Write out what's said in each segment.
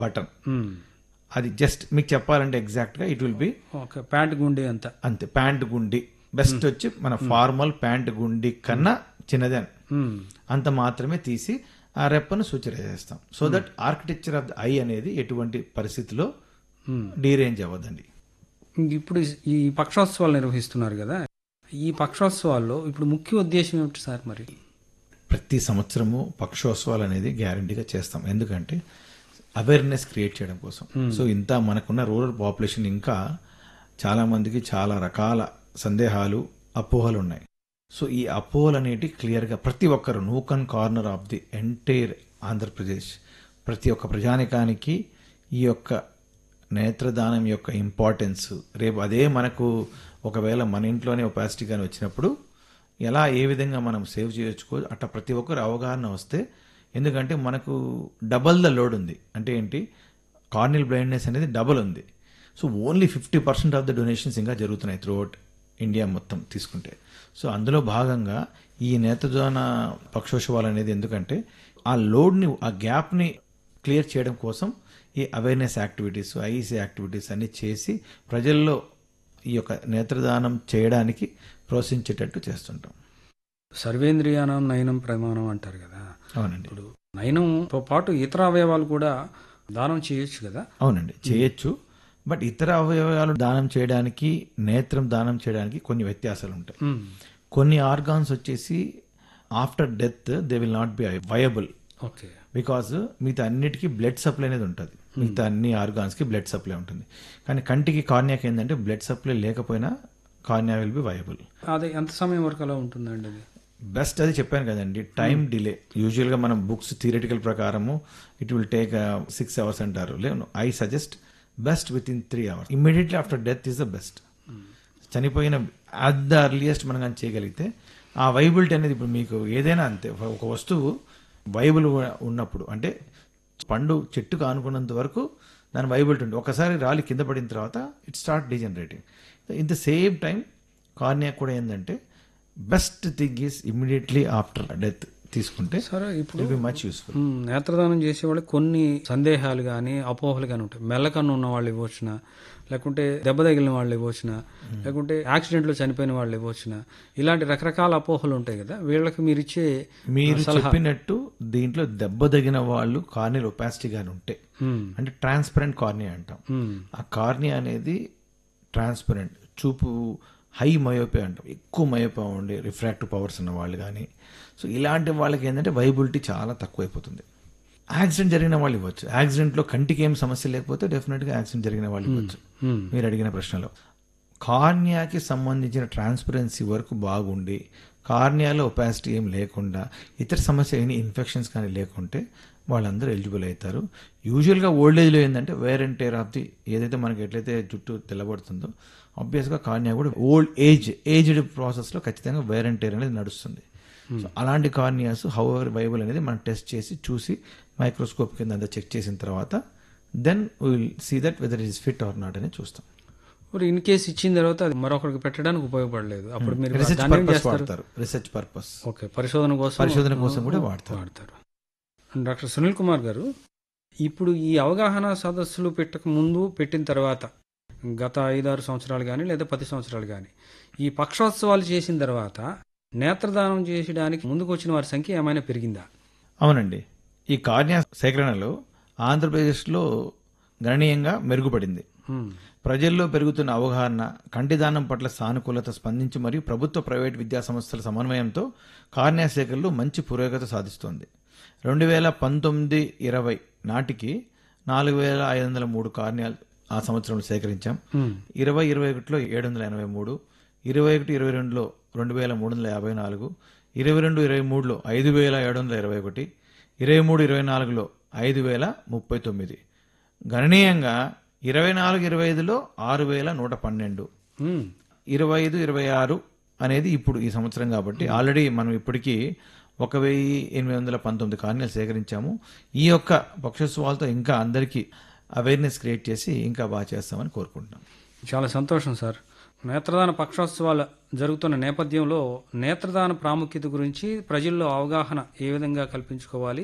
Button మ్మ్. అది just మీకు చెప్పాలంటే ఎగ్జాక్ట్ గా it will be okay pant గుండి అంత అంతే ప్యాంట్ గుండి బెస్ట్ వచ్చి మన ఫార్మల్ ప్యాంట్ గుండి కన్నా చిన్నదే అని. మ్మ్. అంత మాత్రమే తీసి ఆ రెప్పను సూచన చేస్తాం so that architecture of the eye అనేది ఎటువంటి పరిస్థితిలో డీరేంజ్ అవ్వదండి ఇంక ఇప్పుడు ఈ పక్షోత్సవాలు నిర్వహిస్తున్నారు కదా ఈ పక్షోత్సవాల్లో ఇప్పుడు ముఖ్య ఉద్దేశం ఏమిటి సార్ మరి ప్రతి సంవత్సరము పక్షోత్సవాలు అనేది గ్యారంటీగా చేస్తాం ఎందుకంటే అవేర్నెస్ క్రియేట్ చేయడం కోసం సో ఇంత మనకున్న రూరల్ పాపులేషన్ ఇంకా చాలా మందికి చాలా రకాల సందేహాలు అపోహలు ఉన్నాయి సో ఈ అపోహలు అనేటి క్లియర్గా ప్రతి ఒక్కరు nook and corner of the entire Andhra Pradesh ప్రతి ఒక్క ప్రజానికానికి ఈ యొక్క నేత్రదానం యొక్క ఇంపార్టెన్స్ రేపు అదే మనకు ఒకవేళ మన ఇంట్లోనే ఒపాసిటీ కానీ వచ్చినప్పుడు ఎలా ఏ విధంగా మనం సేవ్ చేయొచ్చుకో అట్లా ప్రతి ఒక్కరు అవగాహన వస్తే ఎందుకంటే మనకు డబల్ ద లోడ్ ఉంది అంటే ఏంటి కార్నియల్ బ్లైండ్నెస్ అనేది డబుల్ ఉంది so only fifty percent of the donations ఇంకా జరుగుతున్నాయి త్రూఅవుట్ ఇండియా మొత్తం తీసుకుంటే సో అందులో భాగంగా ఈ నేత్రదాన పక్షోత్సవాలు అనేది ఎందుకంటే ఆ లోడ్ని ఆ గ్యాప్ని క్లియర్ చేయడం కోసం ఈ అవేర్నెస్ యాక్టివిటీస్ ఐఈసీ యాక్టివిటీస్ అన్ని చేసి ప్రజల్లో ఈ యొక్క నేత్రదానం చేయడానికి ప్రోత్సహించేటట్టు చేస్తుంటాం సర్వేంద్రియానం నయనం ప్రమాణం అంటారు కదా అవునండి ఇప్పుడు నయనంతో పాటు ఇతర అవయవాలు కూడా దానం చేయొచ్చు కదా అవునండి చేయొచ్చు బట్ ఇతర అవయవాలు దానం చేయడానికి నేత్రం దానం చేయడానికి కొన్ని వ్యత్యాసాలు ఉంటాయి మ్మ్. కొన్ని ఆర్గాన్స్ వచ్చేసి after death they will not be viable okay because మిగతా అన్నిటికీ బ్లడ్ సప్లై అనేది ఉంటుంది మిగతా అన్ని ఆర్గాన్స్కి బ్లడ్ సప్లై ఉంటుంది కానీ కంటికి కార్నియాకి ఏంటంటే బ్లడ్ సప్లై లేకపోయినా కార్నియా విల్ బి వయబుల్ అది ఎంత సమయం వరకు అలా ఉంటుందండి అది బెస్ట్ అది చెప్పాను కదండి టైం డిలే యూజువల్గా మనం బుక్స్ థియరిటికల్ ప్రకారము it will take six hours అంటారు లేదు I suggest best within three hours immediately after death is the best చనిపోయిన అట్ ద అర్లియస్ట్ మనం కానీ చేయగలిగితే ఆ వైబిలిటీ అనేది ఇప్పుడు మీకు ఏదైనా అంతే ఒక వస్తువు వైబుల్ ఉన్నప్పుడు అంటే పండు చెట్టుకు ఆనుకున్నంత వరకు దాని వైబిలిటీ ఉంటుంది ఒకసారి రాలి కింద పడిన తర్వాత it start degenerating in the same time cornea కూడా ఏంటంటే best thing is immediately after death తీసుకుంటే సరే ఇప్పుడు it be much useful hmm. నేత్రదానం చేసే వాళ్ళకి కొన్ని సందేహాలు కానీ అపోహలు కానీ ఉంటాయి మెల్లకన్ను ఉన్న వాళ్ళు ఇవ్వచ్చున లేకుంటే దెబ్బ తగిలిన వాళ్ళు ఇవ్వచ్చున లేకుంటే యాక్సిడెంట్లో చనిపోయిన వాళ్ళు ఇవ్వచ్చున ఇలాంటి రకరకాల అపోహలు ఉంటాయి కదా వీళ్ళకి మీరు ఇచ్చే మీరు చెప్పినట్టు దీంట్లో దెబ్బ తగిన వాళ్ళు కార్నియల్ ఒపాసిటీ గాని ఉంటే మ్మ్. అంటే ట్రాన్స్పరెంట్ కార్నియా అంటాం మ్మ్. ఆ కార్నియా అనేది ట్రాన్స్పరెంట్ చూపు హై మయోపియా అంటాం ఎక్కువ మయోపియా ఉండి రిఫ్రాక్టివ్ పవర్స్ ఉన్న వాళ్ళు కానీ సో ఇలాంటి వాళ్ళకి ఏంటంటే వైబిలిటీ చాలా తక్కువైపోతుంది యాక్సిడెంట్ జరిగిన వాళ్ళు ఇవ్వచ్చు యాక్సిడెంట్లో కంటికి ఏం సమస్య లేకపోతే డెఫినెట్గా యాక్సిడెంట్ జరిగిన వాళ్ళు ఇవ్వచ్చు మ్మ్. మీరు అడిగిన ప్రశ్నలో కార్నియాకి సంబంధించిన ట్రాన్స్పరెన్సీ వరకు బాగుండి కార్నియాలో ఒపాసిటీ ఏం లేకుండా ఇతర సమస్య ఏమి ఇన్ఫెక్షన్స్ కానీ లేకుంటే వాళ్ళందరూ ఎలిజిబుల్ అవుతారు యూజువల్గా ఓల్డ్ ఏజ్లో ఏంటంటే wear and tear of the ఏదైతే మనకి ఎట్లయితే జుట్టు తెల్లబడుతుందో ఆబ్వియస్గా కార్నియా కూడా ఓల్డ్ ఏజ్ ఏజ్డ్ ప్రాసెస్లో ఖచ్చితంగా వేర్ అండ్ టేర్ అనేది నడుస్తుంది సో అలాంటి కార్నియాస్ హౌ ఎవర్ వైబుల్ అనేది మనం టెస్ట్ చేసి చూసి మైక్రోస్కోప్ కింద అంతా చెక్ చేసిన తర్వాత then will see that whether is fit or not అని చూస్తాం మరి ఇన్ కేసు ఇచ్చిన తర్వాత అది మరొకరికి పెట్టడానికి ఉపయోగపడలేదు అప్పుడు మీరు రీసెర్చ్ దాన్ని ఏం పర్పస్ చేస్తారు వాడతారు రీసెర్చ్ పర్పస్ ఓకే పరిశోధన కోసం పరిశోధన కోసం కూడా వాడతారు వాడతారు డాక్టర్ సునీల్ కుమార్ గారు ఇప్పుడు ఈ అవగాహన సదస్సులు పెట్టక ముందు పెట్టిన తర్వాత గత ఐదారు సంవత్సరాలు కానీ లేదా పది సంవత్సరాలు కానీ ఈ పక్షోత్సవాలు చేసిన తర్వాత నేత్రదానం చేయడానికి ముందుకు వచ్చిన వారి సంఖ్య ఏమైనా పెరిగిందా అవునండి ఈ కార్నియా సేకరణలో ఆంధ్రప్రదేశ్లో గణనీయంగా మెరుగుపడింది హ్మ్. ప్రజల్లో పెరుగుతున్న అవగాహన కంటిదానం పట్ల సానుకూలత స్పందించి మరియు ప్రభుత్వ ప్రైవేట్ విద్యా సంస్థల సమన్వయంతో కార్నియా సేకరణలో మంచి పురోగతి సాధిస్తోంది రెండు వేల పంతొమ్మిది ఇరవై నాటికి నాలుగు వేల ఐదు వందల మూడు కార్నియాలు ఆ సంవత్సరంలో సేకరించాం హ్మ్. ఇరవై ఇరవై ఒకటిలో ఏడు వందల ఎనభై మూడు ఇరవై ఒకటి ఇరవై రెండులో రెండు వేల మూడు వందల యాభై నాలుగు ఇరవై రెండు ఇరవై మూడులో ఐదు వేల ఏడు వందల ఇరవై ఒకటి ఇరవై మూడు ఇరవై నాలుగులో ఐదు వేల ముప్పై తొమ్మిది గణనీయంగా ఇరవై నాలుగు ఇరవై ఐదులో ఆరు వేల నూట పన్నెండు హ్మ్. ఇరవై ఐదు ఇరవై ఆరు అనేది ఇప్పుడు ఈ సంవత్సరం కాబట్టి ఆల్రెడీ మనం ఇప్పటికీ ఒక వెయ్యి ఎనిమిది వందల పంతొమ్మిది కార్యాలు సేకరించాము ఈ యొక్క పక్షోత్సవాలతో ఇంకా అందరికీ అవేర్నెస్ క్రియేట్ చేసి ఇంకా బాగా చేస్తామని కోరుకుంటున్నాం చాలా సంతోషం సార్ నేత్రదాన పక్షోత్సవాలు జరుగుతున్న నేపథ్యంలో నేత్రదాన ప్రాముఖ్యత గురించి ప్రజల్లో అవగాహన ఏ విధంగా కల్పించుకోవాలి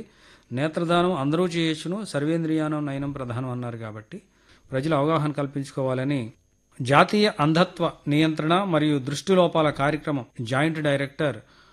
నేత్రదానం అందరూ చేయొచ్చును సర్వేంద్రియానం నయనం ప్రధానం అన్నారు కాబట్టి ప్రజలు అవగాహన కల్పించుకోవాలని జాతీయ అంధత్వ నియంత్రణ మరియు దృష్టి లోపాల కార్యక్రమం జాయింట్ డైరెక్టర్